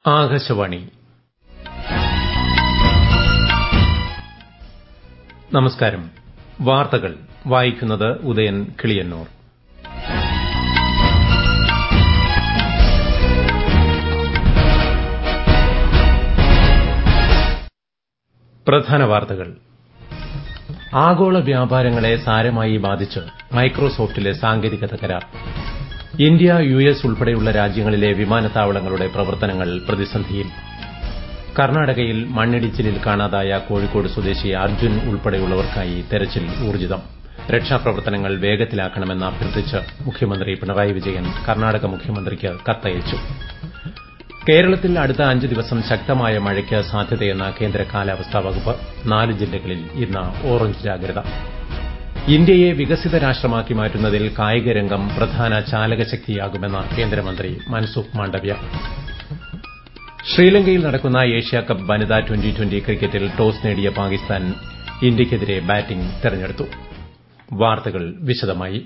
ആകാശവാണി നമസ്കാരം വാർത്തകൾ വായിക്കുന്നത് ഉദയൻ കിളിയന്നൂർ പ്രധാന വാർത്തകൾ ആഗോള വ്യാപാരങ്ങളെ സാരമായി ബാധിച്ച് മൈക്രോസോഫ്റ്റിലെ സാങ്കേതിക തകരാർ ഇന്ത്യ യു എസ് ഉൾപ്പെടെയുള്ള രാജ്യങ്ങളിലെ വിമാനത്താവളങ്ങളുടെ പ്രവർത്തനങ്ങൾ പ്രതിസന്ധിയിൽ കർണാടകയിൽ മണ്ണിടിച്ചിലിൽ കാണാതായ കോഴിക്കോട് സ്വദേശി അർജുൻ ഉൾപ്പെടെയുള്ളവർക്കായി തെരച്ചിൽ ഊർജ്ജിതം രക്ഷാപ്രവർത്തനങ്ങൾ വേഗത്തിലാക്കണമെന്ന് അഭ്യർത്ഥിച്ച് മുഖ്യമന്ത്രി പിണറായി വിജയൻ കർണാടക മുഖ്യമന്ത്രിക്ക് കത്തയച്ചു കേരളത്തിൽ അടുത്ത അഞ്ച് ദിവസം ശക്തമായ മഴയ്ക്ക് സാധ്യതയെന്ന് കേന്ദ്ര കാലാവസ്ഥാ വകുപ്പ് നാല് ജില്ലകളിൽ ഇന്ന് ഓറഞ്ച് ജാഗ്രത ഇന്ത്യയെ വികസിത രാഷ്ട്രമാക്കി മാറ്റുന്നതിൽ കായികരംഗം പ്രധാന ചാലകശക്തിയാകുമെന്ന് കേന്ദ്രമന്ത്രി മൻസുഖ് മാണ്ഡവ്യ ശ്രീലങ്കയിൽ നടക്കുന്ന ഏഷ്യാകപ്പ് വനിതാ ട്വന്റി ട്വന്റി ക്രിക്കറ്റിൽ ടോസ് നേടിയ പാകിസ്ഥാൻ ഇന്ത്യയ്ക്കെതിരെ ബാറ്റിംഗ് തെരഞ്ഞെടുത്തു വാർത്തകൾ വിശദമായി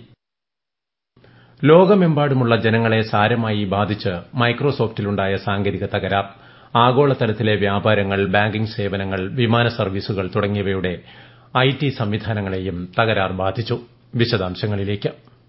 ലോകമെമ്പാടുമുള്ള ജനങ്ങളെ സാരമായി ബാധിച്ച് മൈക്രോസോഫ്റ്റിലുണ്ടായ സാങ്കേതിക തകരാർ ആഗോളതലത്തിലെ വ്യാപാരങ്ങൾ ബാങ്കിംഗ് സേവനങ്ങൾ വിമാന സർവീസുകൾ തുടങ്ങിയവയുടെ ഐടി സംവിധാനങ്ങളെയും തകരാർ ബാധിച്ചു വിശദാംശങ്ങളിലേക്ക്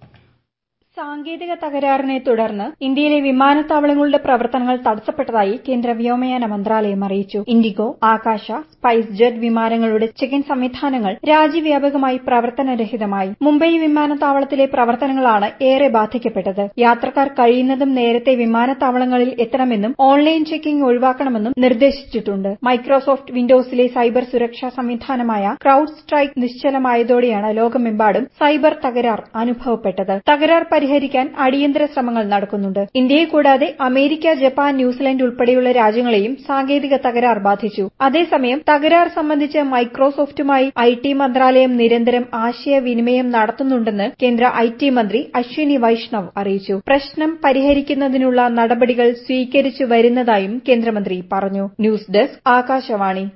സാങ്കേതിക തകരാറിനെ തുടർന്ന് ഇന്ത്യയിലെ വിമാനത്താവളങ്ങളുടെ പ്രവർത്തനങ്ങൾ തടസ്സപ്പെട്ടതായി കേന്ദ്ര വ്യോമയാന മന്ത്രാലയം അറിയിച്ചു ഇൻഡിഗോ ആകാശ സ്പൈസ് ജെറ്റ് വിമാനങ്ങളുടെ ചെക്ക് ഇൻ സംവിധാനങ്ങൾ രാജ്യവ്യാപകമായി പ്രവർത്തനരഹിതമായി മുംബൈ വിമാനത്താവളത്തിലെ പ്രവർത്തനങ്ങളാണ് ഏറെ ബാധിക്കപ്പെട്ടത് യാത്രക്കാർ കഴിയുന്നതും നേരത്തെ വിമാനത്താവളങ്ങളിൽ എത്തണമെന്നും ഓൺലൈൻ ചെക്കിംഗ് ഒഴിവാക്കണമെന്നും നിർദ്ദേശിച്ചിട്ടുണ്ട് മൈക്രോസോഫ്റ്റ് വിൻഡോസിലെ സൈബർ സുരക്ഷാ സംവിധാനമായ ക്രൌഡ് സ്ട്രൈക്ക് നിശ്ചലമായതോടെയാണ് ലോകമെമ്പാടും സൈബർ തകരാർ അനുഭവപ്പെട്ടത് തകരാർ പരിഹരിക്കാൻ അടിയന്തര ശ്രമങ്ങൾ നടക്കുന്നുണ്ട് ഇന്ത്യയെ കൂടാതെ അമേരിക്ക ജപ്പാൻ ന്യൂസിലൻഡ് ഉൾപ്പെടെയുള്ള രാജ്യങ്ങളെയും സാങ്കേതിക തകരാർ ബാധിച്ചു അതേസമയം തകരാർ സംബന്ധിച്ച് മൈക്രോസോഫ്റ്റുമായി ഐടി മന്ത്രാലയം നിരന്തരം ആശയവിനിമയം നടത്തുന്നുണ്ടെന്ന് കേന്ദ്ര ഐടി മന്ത്രി അശ്വിനി വൈഷ്ണവ് അറിയിച്ചു പ്രശ്നം പരിഹരിക്കുന്നതിനുള്ള നടപടികൾ സ്വീകരിച്ചു വരുന്നതായും കേന്ദ്രമന്ത്രി പറഞ്ഞു ന്യൂസ് ഡെസ്ക് ആകാശവാണി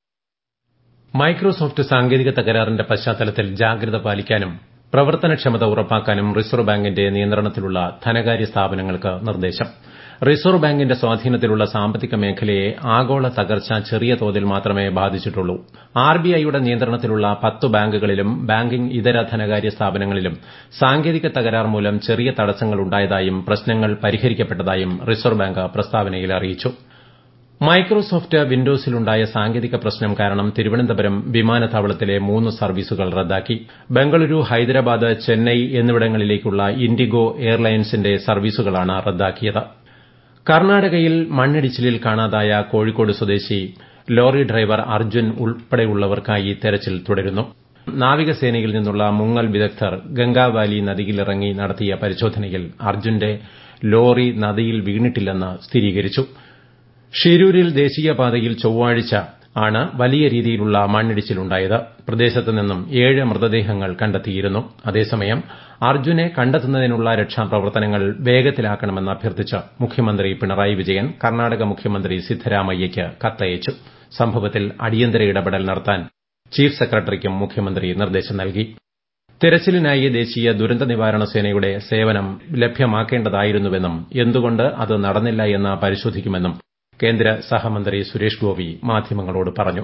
മൈക്രോസോഫ്റ്റ് സാങ്കേതിക തകരാറിന്റെ പശ്ചാത്തലത്തിൽ ജാഗ്രത പാലിക്കാനും പ്രവർത്തനക്ഷമത ഉറപ്പാക്കാനും റിസർവ് ബാങ്കിന്റെ നിയന്ത്രണത്തിലുള്ള ധനകാര്യ സ്ഥാപനങ്ങൾക്ക് നിർദ്ദേശം റിസർവ് ബാങ്കിന്റെ സ്വാധീനത്തിലുള്ള സാമ്പത്തിക മേഖലയെ ആഗോള തകർച്ച ചെറിയ തോതിൽ മാത്രമേ ബാധിച്ചിട്ടുള്ളൂ ആർബിഐയുടെ നിയന്ത്രണത്തിലുള്ള പത്ത് ബാങ്കുകളിലും ബാങ്കിംഗ് ഇതര ധനകാര്യ സ്ഥാപനങ്ങളിലും സാങ്കേതിക തകരാർ മൂലം ചെറിയ തടസ്സങ്ങൾ ഉണ്ടായതായും പ്രശ്നങ്ങൾ പരിഹരിക്കപ്പെട്ടതായും റിസർവ് ബാങ്ക് പ്രസ്താവനയിൽ അറിയിച്ചു മൈക്രോസോഫ്റ്റ് വിൻഡോസിലുണ്ടായ സാങ്കേതിക പ്രശ്നം കാരണം തിരുവനന്തപുരം വിമാനത്താവളത്തിലെ മൂന്ന് സർവീസുകൾ റദ്ദാക്കി ബംഗളൂരു ഹൈദരാബാദ് ചെന്നൈ എന്നിവിടങ്ങളിലേക്കുള്ള ഇൻഡിഗോ എയർലൈൻസിന്റെ സർവീസുകളാണ് റദ്ദാക്കിയത് കർണാടകയിൽ മണ്ണിടിച്ചിലിൽ കാണാതായ കോഴിക്കോട് സ്വദേശി ലോറി ഡ്രൈവർ അർജുൻ ഉൾപ്പെടെയുള്ളവർക്കായി തെരച്ചിൽ തുടരുന്നു നാവികസേനയിൽ നിന്നുള്ള മുങ്ങൽ വിദഗ്ധർ ഗംഗാവാലി നദിയിലിറങ്ങി നടത്തിയ പരിശോധനയിൽ അർജുന്റെ ലോറി നദിയിൽ വീണിട്ടില്ലെന്ന് സ്ഥിരീകരിച്ചു ഷിരൂരിൽ ദേശീയപാതയിൽ ചൊവ്വാഴ്ച ആണ് വലിയ രീതിയിലുള്ള മണ്ണിടിച്ചിലുണ്ടായത് പ്രദേശത്ത് നിന്നും ഏഴ് മൃതദേഹങ്ങൾ കണ്ടെത്തിയിരുന്നു അതേസമയം അർജുനെ കണ്ടെത്തുന്നതിനുള്ള രക്ഷാപ്രവർത്തനങ്ങൾ വേഗത്തിലാക്കണമെന്ന് അഭ്യർത്ഥിച്ച് മുഖ്യമന്ത്രി പിണറായി വിജയൻ കർണാടക മുഖ്യമന്ത്രി സിദ്ധരാമയ്യയ്ക്ക് കത്തയച്ചു സംഭവത്തിൽ അടിയന്തര ഇടപെടൽ നടത്താൻ ചീഫ് സെക്രട്ടറിക്കും മുഖ്യമന്ത്രി നിർദ്ദേശം നൽകി തെരച്ചിലിനായി ദേശീയ ദുരന്ത നിവാരണ സേനയുടെ സേവനം ലഭ്യമാക്കേണ്ടതായിരുന്നുവെന്നും എന്തുകൊണ്ട് അത് നടന്നില്ല എന്ന് പരിശോധിക്കുമെന്നും കേന്ദ്ര സഹമന്ത്രി സുരേഷ് ഗോപി മാധ്യമങ്ങളോട് പറഞ്ഞു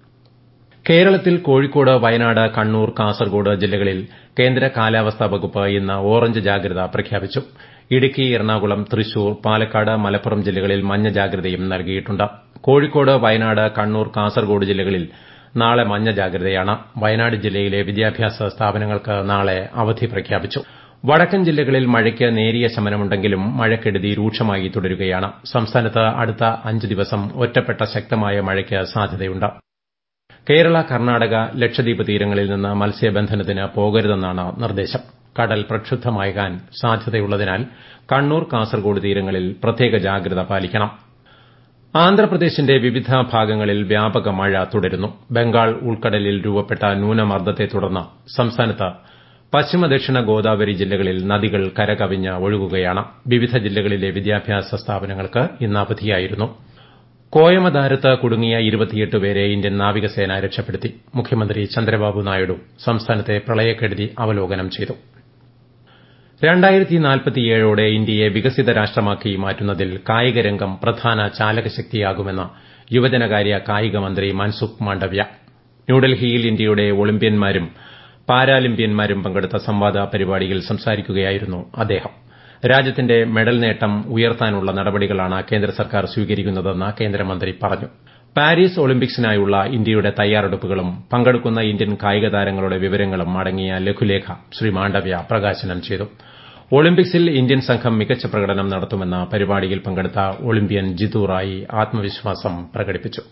കേരളത്തിൽ കോഴിക്കോട് വയനാട് കണ്ണൂർ കാസർഗോഡ് ജില്ലകളിൽ കേന്ദ്ര കാലാവസ്ഥാ വകുപ്പ് ഇന്ന് ഓറഞ്ച് ജാഗ്രത പ്രഖ്യാപിച്ചു ഇടുക്കി എറണാകുളം തൃശൂർ പാലക്കാട് മലപ്പുറം ജില്ലകളിൽ മഞ്ഞ ജാഗ്രതയും നൽകിയിട്ടുണ്ട് കോഴിക്കോട് വയനാട് കണ്ണൂർ കാസർഗോഡ് ജില്ലകളിൽ നാളെ മഞ്ഞ ജാഗ്രതയാണ് വയനാട് ജില്ലയിലെ വിദ്യാഭ്യാസ സ്ഥാപനങ്ങൾക്ക് നാളെ അവധി പ്രഖ്യാപിച്ചു വടക്കൻ ജില്ലകളിൽ മഴയ്ക്ക് നേരിയ ശമനമുണ്ടെങ്കിലും മഴക്കെടുതി രൂക്ഷമായി തുടരുകയാണ് സംസ്ഥാനത്ത് അടുത്ത അഞ്ച് ദിവസം ഒറ്റപ്പെട്ട ശക്തമായ മഴയ്ക്ക് സാധ്യതയുണ്ട് കേരള കർണാടക ലക്ഷദ്വീപ് തീരങ്ങളിൽ നിന്ന് മത്സ്യബന്ധനത്തിന് പോകരുതെന്നാണ് നിർദ്ദേശം കടൽ പ്രക്ഷുബ്ധമാകാൻ സാധ്യതയുള്ളതിനാൽ കണ്ണൂർ കാസർഗോഡ് തീരങ്ങളിൽ പ്രത്യേക ജാഗ്രത പാലിക്കണം ആന്ധ്രാപ്രദേശിന്റെ വിവിധ ഭാഗങ്ങളിൽ വ്യാപക മഴ തുടരുന്നു ബംഗാൾ ഉൾക്കടലിൽ രൂപപ്പെട്ട ന്യൂനമർദ്ദത്തെ തുടർന്ന് സംസ്ഥാനത്ത് പശ്ചിമ ദക്ഷിണ ഗോദാവരി ജില്ലകളിൽ നദികൾ കരകവിഞ്ഞ് ഒഴുകുകയാണ് വിവിധ ജില്ലകളിലെ വിദ്യാഭ്യാസ സ്ഥാപനങ്ങൾക്ക് ഇന്ന് അവധിയായിരുന്നു കോയമദാരത്ത് കുടുങ്ങിയ ഇരുപത്തിയെട്ട് പേരെ ഇന്ത്യൻ നാവികസേന രക്ഷപ്പെടുത്തി മുഖ്യമന്ത്രി ചന്ദ്രബാബു നായിഡു സംസ്ഥാനത്തെ പ്രളയക്കെടുതി അവലോകനം ചെയ്തു രണ്ടായിരത്തി നാൽപ്പത്തിയേഴോടെ ഇന്ത്യയെ വികസിത രാഷ്ട്രമാക്കി മാറ്റുന്നതിൽ കായികരംഗം പ്രധാന ചാലകശക്തിയാകുമെന്ന് യുവജനകാര്യ കായിക മന്ത്രി മൻസുഖ് മാണ്ഡവ്യ ന്യൂഡൽഹിയിൽ ഇന്ത്യയുടെ ഒളിമ്പ്യന്മാരും പാരാലിമ്പ്യന്മാരും പങ്കെടുത്ത സംവാദ പരിപാടിയിൽ സംസാരിക്കുകയായിരുന്നു അദ്ദേഹം രാജ്യത്തിന്റെ മെഡൽ നേട്ടം ഉയർത്താനുള്ള നടപടികളാണ് കേന്ദ്ര സർക്കാർ സ്വീകരിക്കുന്നതെന്ന് കേന്ദ്രമന്ത്രി പറഞ്ഞു പാരീസ് ഒളിമ്പിക്സിനായുള്ള ഇന്ത്യയുടെ തയ്യാറെടുപ്പുകളും പങ്കെടുക്കുന്ന ഇന്ത്യൻ കായിക താരങ്ങളുടെ വിവരങ്ങളും അടങ്ങിയ ലഘുലേഖ ശ്രീ മാണ്ഡവ്യ പ്രകാശനം ചെയ്തു ഒളിമ്പിക്സിൽ ഇന്ത്യൻ സംഘം മികച്ച പ്രകടനം നടത്തുമെന്ന് പരിപാടിയിൽ പങ്കെടുത്ത ഒളിമ്പ്യൻ ജിതു റായി ആത്മവിശ്വാസം പ്രകടിപ്പിച്ചു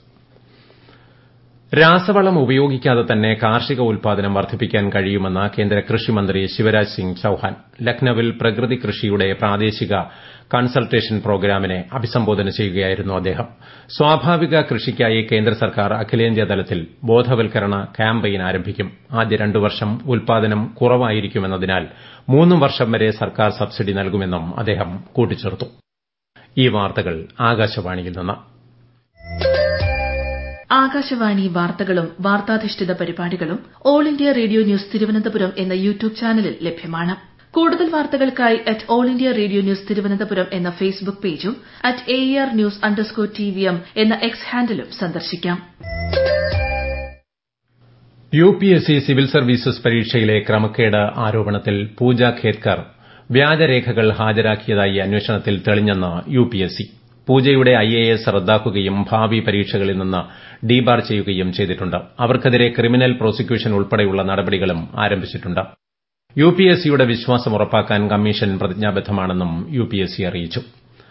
രാസവളം ഉപയോഗിക്കാതെ തന്നെ കാർഷിക ഉൽപാദനം വർദ്ധിപ്പിക്കാൻ കഴിയുമെന്ന് കേന്ദ്ര കൃഷിമന്ത്രി ശിവരാജ് സിംഗ് ചൌഹാൻ ലക്നൌവിൽ പ്രകൃതി കൃഷിയുടെ പ്രാദേശിക കൺസൾട്ടേഷൻ പ്രോഗ്രാമിനെ അഭിസംബോധന ചെയ്യുകയായിരുന്നു അദ്ദേഹം സ്വാഭാവിക കൃഷിക്കായി കേന്ദ്ര സർക്കാർ അഖിലേന്ത്യാ തലത്തിൽ ബോധവൽക്കരണ ക്യാമ്പയിൻ ആരംഭിക്കും ആദ്യ രണ്ടു വർഷം ഉൽപാദനം കുറവായിരിക്കുമെന്നതിനാൽ മൂന്നും വർഷം വരെ സർക്കാർ സബ്സിഡി നൽകുമെന്നും അദ്ദേഹം കൂട്ടിച്ചേർത്തു ഈ വാർത്തകൾ ആകാശവാണിയിൽ നിന്ന് ആകാശവാണി വാർത്തകളും വാർത്താധിഷ്ഠിത പരിപാടികളും All India Radio news Thiruvananthapuram എന്ന യൂട്യൂബ് ചാനലിൽ ലഭ്യമാണ് കൂടുതൽ വാർത്തകൾക്കായി at All India Radio news Thiruvananthapuram എന്ന ഫേസ്ബുക്ക് പേജും at A R news underscore T V M എന്ന എക്സ് ഹാൻഡിലും സന്ദർശിക്കാം U P S C civil services പരീക്ഷയിലെ ക്രമക്കേട് ആരോപണത്തിൽ പൂജ ഖേത്കർ വ്യാജരേഖകൾ ഹാജരാക്കിയതായി അന്വേഷണത്തിൽ തെളിഞ്ഞെന്ന് യു പി എസ് സി പൂജയുടെ ഐ എ എസ് റദ്ദാക്കുകയും ഭാവി പരീക്ഷകളിൽ നിന്ന് ഡീബാർ ചെയ്യുകയും ചെയ്തിട്ടുണ്ട് അവർക്കെതിരെ ക്രിമിനൽ പ്രോസിക്യൂഷൻ ഉൾപ്പെടെയുള്ള നടപടികളും ആരംഭിച്ചിട്ടുണ്ട് യു പി എസ് സിയുടെ വിശ്വാസം ഉറപ്പാക്കാൻ കമ്മീഷൻ പ്രതിജ്ഞാബദ്ധമാണെന്നും യു പി എസ് സി അറിയിച്ചു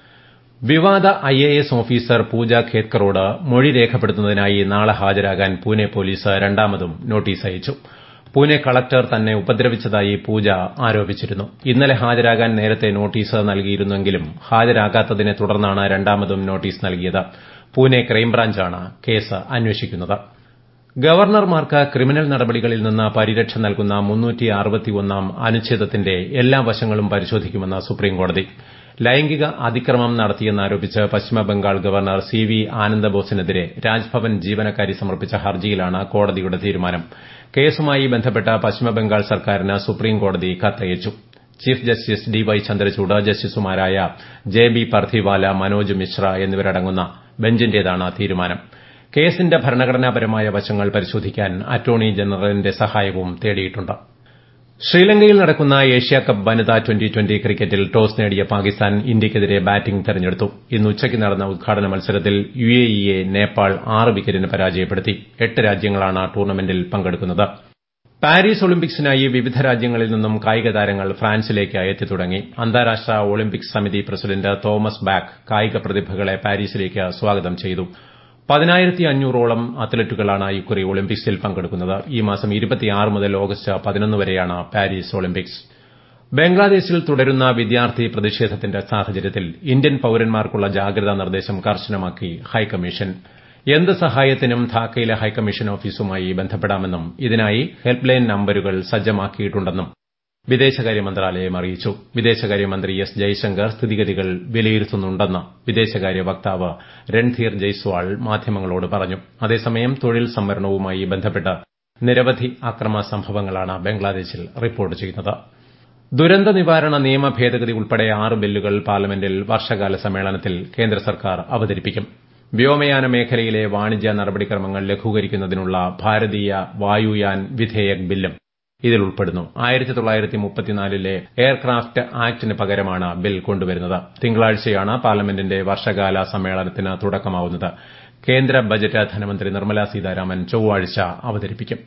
വിവാദ I A S officer Pooja ഖേത്കറോട് മൊഴി രേഖപ്പെടുത്തുന്നതിനായി നാളെ ഹാജരാകാൻ പൂനെ പോലീസ് രണ്ടാമതും നോട്ടീസ് അയച്ചു പൂനെ കളക്ടർ തന്നെ ഉപദ്രവിച്ചതായി പൂജ ആരോപിച്ചിരുന്നു ഇന്നലെ ഹാജരാകാൻ നേരത്തെ നോട്ടീസ് നൽകിയിരുന്നെങ്കിലും ഹാജരാകാത്തതിനെ തുടർന്നാണ് രണ്ടാമതും നോട്ടീസ് നൽകിയത് പൂനെ ക്രൈംബ്രാഞ്ചാണ് കേസ് അന്വേഷിക്കുന്നത് ഗവർണർമാർക്ക് ക്രിമിനൽ നടപടികളിൽ നിന്ന് പരിരക്ഷ നൽകുന്ന മുന്നൂറ്റിയാം അനുച്ഛേദത്തിന്റെ എല്ലാ വശങ്ങളും പരിശോധിക്കുമെന്ന് സുപ്രീംകോടതി ലൈംഗിക അതിക്രമം നടത്തിയെന്നാരോപിച്ച് പശ്ചിമബംഗാൾ ഗവർണർ സി വി ആനന്ദബോസിനെതിരെ രാജ്ഭവൻ ജീവനക്കാരി സമർപ്പിച്ച ഹർജിയിലാണ് കോടതിയുടെ തീരുമാനം കേസുമായി ബന്ധപ്പെട്ട പശ്ചിമബംഗാൾ സർക്കാരിന് സുപ്രീംകോടതി കത്തയച്ചു chief justice D Y Chandrachud ജസ്റ്റിസുമാരായ ജെ ബി പർധിവാല മനോജ് മിശ്ര എന്നിവരടങ്ങുന്ന ബെഞ്ചിന്റേതാണ് തീരുമാനം കേസിന്റെ ഭരണഘടനാപരമായ വശങ്ങൾ പരിശോധിക്കാൻ അറ്റോർണി ജനറലിന്റെ സഹായവും തേടിയിട്ടുണ്ട് ശ്രീലങ്കയിൽ നടക്കുന്ന ഏഷ്യാകപ്പ് വനിതാ ട്വന്റി ട്വന്റി ക്രിക്കറ്റിൽ ടോസ് നേടിയ പാകിസ്ഥാൻ ഇന്ത്യയ്ക്കെതിരെ ബാറ്റിംഗ് തെരഞ്ഞെടുത്തു ഇന്ന് ഉച്ചയ്ക്ക് നടന്ന ഉദ്ഘാടന മത്സരത്തിൽ യു എ ഇയെ നേപ്പാൾ ആറ് വിക്കറ്റിന് പരാജയപ്പെടുത്തി എട്ട് രാജ്യങ്ങളാണ് ടൂർണമെന്റിൽ പങ്കെടുക്കുന്നത് പാരീസ് ഒളിമ്പിക്സിനായി വിവിധ രാജ്യങ്ങളിൽ നിന്നും കായിക താരങ്ങൾ ഫ്രാൻസിലേക്ക് എത്തിത്തുടങ്ങി അന്താരാഷ്ട്ര ഒളിമ്പിക്സ് സമിതി പ്രസിഡന്റ് തോമസ് ബാക്ക് കായിക പ്രതിഭകളെ പാരീസിലേക്ക് സ്വാഗതം ചെയ്തു പതിനായിരത്തി അഞ്ഞൂറോളം അത്ലറ്റുകളാണ് ഇക്കുറി ഒളിമ്പിക്സിൽ പങ്കെടുക്കുന്നത് ഈ മാസം ഇരുപത്തിയാറ് മുതൽ ഓഗസ്റ്റ് പതിനൊന്ന് വരെയാണ് പാരീസ് ഒളിമ്പിക്സ് ബംഗ്ലാദേശിൽ തുടരുന്ന വിദ്യാർത്ഥി പ്രതിഷേധത്തിന്റെ സാഹചര്യത്തിൽ ഇന്ത്യൻ പൌരന്മാർക്കുള്ള ജാഗ്രതാ നിർദ്ദേശം കർശനമാക്കി ഹൈക്കമ്മീഷൻ എന്ത് സഹായത്തിനും ധാക്കയിലെ ഹൈക്കമ്മീഷൻ ഓഫീസുമായി ബന്ധപ്പെടാമെന്നും ഇതിനായി ഹെൽപ്പ് ലൈൻ നമ്പരുകൾ സജ്ജമാക്കിയിട്ടുണ്ടെന്നും വിദേശകാര്യ മന്ത്രാലയം അറിയിച്ചു വിദേശകാര്യമന്ത്രി എസ് ജയശങ്കർ സ്ഥിതിഗതികൾ വിലയിരുത്തുന്നുണ്ടെന്ന് വിദേശകാര്യ വക്താവ് രൺധീർ ജയ്സ്വാൾ മാധ്യമങ്ങളോട് പറഞ്ഞു അതേസമയം തൊഴിൽ സംവരണവുമായി ബന്ധപ്പെട്ട് നിരവധി അക്രമ സംഭവങ്ങളാണ് ബംഗ്ലാദേശിൽ റിപ്പോർട്ട് ചെയ്യുന്നത് ദുരന്ത നിവാരണ നിയമ ഭേദഗതി ഉൾപ്പെടെ ആറ് ബില്ലുകൾ പാർലമെന്റിൽ വർഷകാല സമ്മേളനത്തിൽ കേന്ദ്ര സർക്കാർ അവതരിപ്പിക്കും വ്യോമയാന മേഖലയിലെ വാണിജ്യ നടപടിക്രമങ്ങൾ ലഘൂകരിക്കുന്നതിനുള്ള ഭാരതീയ വായുയാൻ വിധേയക് ബില്ലും ഇതിൽ ഉൾപ്പെടുന്നു ആയിരത്തി തൊള്ളായിരത്തി മുപ്പത്തിനാലിലെ എയർക്രാഫ്റ്റ് ആക്ടിന് പകരമാണ് ബിൽ കൊണ്ടുവരുന്നത് തിങ്കളാഴ്ചയാണ് പാർലമെന്റിന്റെ വർഷകാല സമ്മേളനത്തിന് തുടക്കമാവുന്നത് കേന്ദ്ര ബജറ്റ് ധനമന്ത്രി നിർമ്മല സീതാരാമൻ ചൊവ്വാഴ്ച അവതരിപ്പിക്കും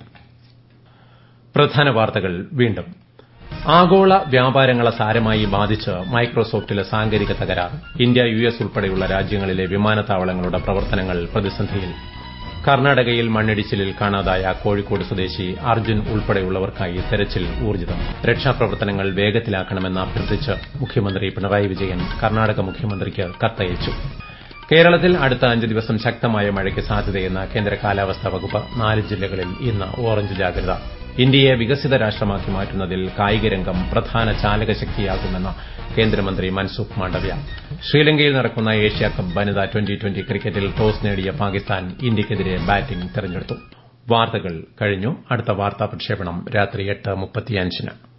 പ്രധാന വാർത്തകൾ വീണ്ടും ആഗോള വ്യാപാരങ്ങളെ സാരമായി ബാധിച്ച് മൈക്രോസോഫ്റ്റിലെ സാങ്കേതിക തകരാർ ഇന്ത്യ യു എസ് ഉൾപ്പെടെയുള്ള രാജ്യങ്ങളിലെ വിമാനത്താവളങ്ങളുടെ പ്രവർത്തനങ്ങൾ പ്രതിസന്ധിയിൽ കർണാടകയിൽ മണ്ണിടിച്ചിലിൽ കാണാതായ കോഴിക്കോട് സ്വദേശി അർജുൻ ഉൾപ്പെടെയുള്ളവർക്കായി തെരച്ചിൽ ഊർജിതം രക്ഷാപ്രവർത്തനങ്ങൾ വേഗത്തിലാക്കണമെന്ന് അഭ്യർത്ഥിച്ച് മുഖ്യമന്ത്രി പിണറായി വിജയൻ കർണാടക മുഖ്യമന്ത്രിക്ക് കത്തയച്ചു കേരളത്തിൽ അടുത്ത അഞ്ച് ദിവസം ശക്തമായ മഴയ്ക്ക് സാധ്യതയെന്ന് കേന്ദ്ര കാലാവസ്ഥാ വകുപ്പ് നാല് ജില്ലകളിൽ ഇന്ന് ഓറഞ്ച് ജാഗ്രത ഇന്ത്യയെ വികസിത രാഷ്ട്രമാക്കി മാറ്റുന്നതിൽ കായികരംഗം പ്രധാന ചാലകശക്തിയാകുമെന്ന് കേന്ദ്രമന്ത്രി മൻസുഖ് മാണ്ഡവ്യ ശ്രീലങ്കയിൽ നടക്കുന്ന ഏഷ്യാകപ്പ് വനിതാ ട്വന്റി ട്വന്റി ക്രിക്കറ്റിൽ ടോസ് നേടിയ പാകിസ്ഥാൻ ഇന്ത്യയ്ക്കെതിരെ ബാറ്റിംഗ് തെരഞ്ഞെടുത്തു വാർത്തകൾ കഴിഞ്ഞു അടുത്ത വാർത്താ പ്രക്ഷേപണം രാത്രി എട്ട് മുപ്പത്തിയഞ്ചിന്